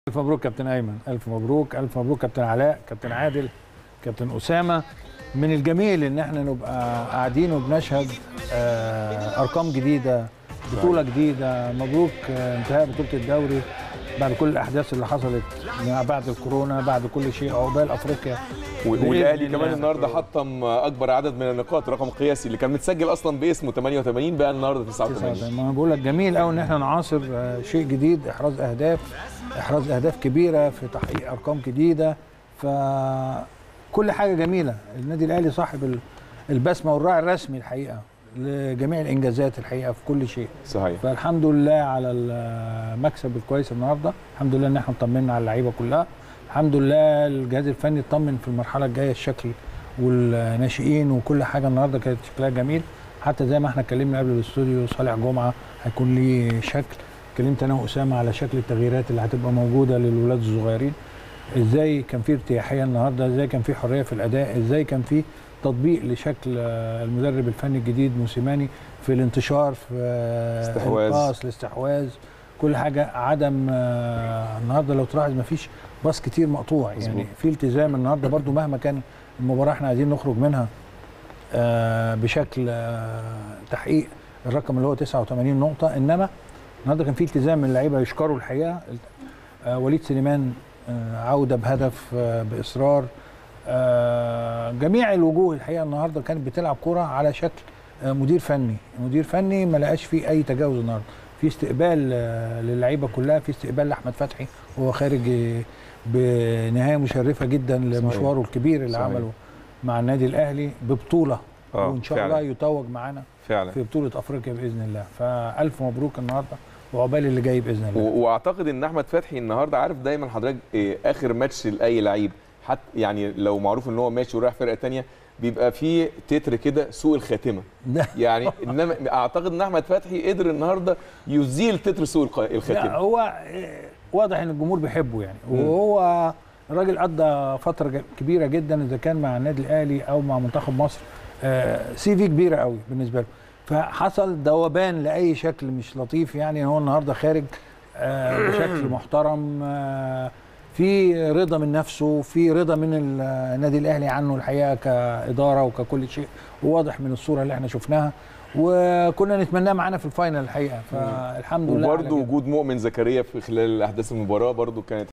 الف مبروك كابتن ايمن الف مبروك الف مبروك كابتن علاء كابتن عادل كابتن اسامه من الجميل ان احنا نبقى قاعدين وبنشهد آه، ارقام جديده بطوله جديده مبروك آه، انتهاء بطوله الدوري بعد كل الاحداث اللي حصلت بعد الكورونا بعد كل شيء عقبال افريقيا بإذن والاهلي الله. كمان النهارده حطم اكبر عدد من النقاط رقم قياسي اللي كان متسجل اصلا باسمه 88 بقى النهارده 89 ما انا بقول لك جميل قوي ان احنا نعاصر آه، شيء جديد احراز اهداف احراز اهداف كبيره في تحقيق ارقام جديده فكل حاجه جميله النادي الاهلي صاحب ال- البسمه والراعي الرسمي الحقيقه لجميع الانجازات الحقيقه في كل شيء صحيح فالحمد لله على المكسب الكويس النهارده الحمد لله ان احنا اطمنا على اللعيبه كلها الحمد لله الجهاز الفني اطمن في المرحله الجايه الشكل والناشئين وكل حاجه النهارده كانت شكلها جميل حتى زي ما احنا اتكلمنا قبل الاستوديو صالح جمعه هيكون ليه شكل اتكلمت انا واسامه على شكل التغييرات اللي هتبقى موجوده للولاد الصغيرين ازاي كان في ارتياحيه النهارده ازاي كان في حريه في الاداء ازاي كان في تطبيق لشكل آه، المدرب الفني الجديد موسيماني في الانتشار في آه، استحواذ. الباص الاستحواذ كل حاجه عدم آه، النهارده لو تلاحظ ما فيش باص كتير مقطوع مظبوط. يعني في التزام النهارده برضو مهما كان المباراه احنا عايزين نخرج منها آه، بشكل آه، تحقيق الرقم اللي هو 89 نقطه انما النهارده كان في التزام من اللعيبه يشكروا الحقيقه آه، وليد سليمان آه، عوده بهدف آه، باصرار آه، جميع الوجوه الحقيقه النهارده كانت بتلعب كره على شكل آه، مدير فني مدير فني ما لقاش فيه اي تجاوز النهارده في استقبال آه، للعيبه كلها في استقبال لاحمد فتحي وهو خارج آه، بنهايه مشرفه جدا لمشواره الكبير اللي صحيح. عمله مع النادي الاهلي ببطوله اه وان شاء فعلا. الله يتوج معانا فعلا في بطوله افريقيا باذن الله فالف مبروك النهارده وعقبال اللي جاي باذن الله و- واعتقد ان احمد فتحي النهارده عارف دايما حضرتك إيه اخر ماتش لاي لعيب حتى يعني لو معروف ان هو ماشي ورايح فرقه تانية بيبقى فيه تتر كده سوء الخاتمه ده يعني انما اعتقد ان احمد فتحي قدر النهارده يزيل تتر سوء الق- لا الخاتمه هو آه، واضح ان الجمهور بيحبه يعني مم. وهو راجل قضى فتره ج- كبيره جدا اذا كان مع النادي الاهلي او مع منتخب مصر آه، سي في كبيره قوي بالنسبه له فحصل ذوبان لاي شكل مش لطيف يعني هو النهارده خارج آه، بشكل محترم آه، في رضا من نفسه في رضا من ال- النادي الاهلي عنه الحقيقه كاداره وككل شيء وواضح من الصوره اللي احنا شفناها وكنا نتمناه معانا في الفاينل الحقيقه فالحمد لله على وبرده كده. وجود مؤمن زكريا في خلال احداث المباراه برده كانت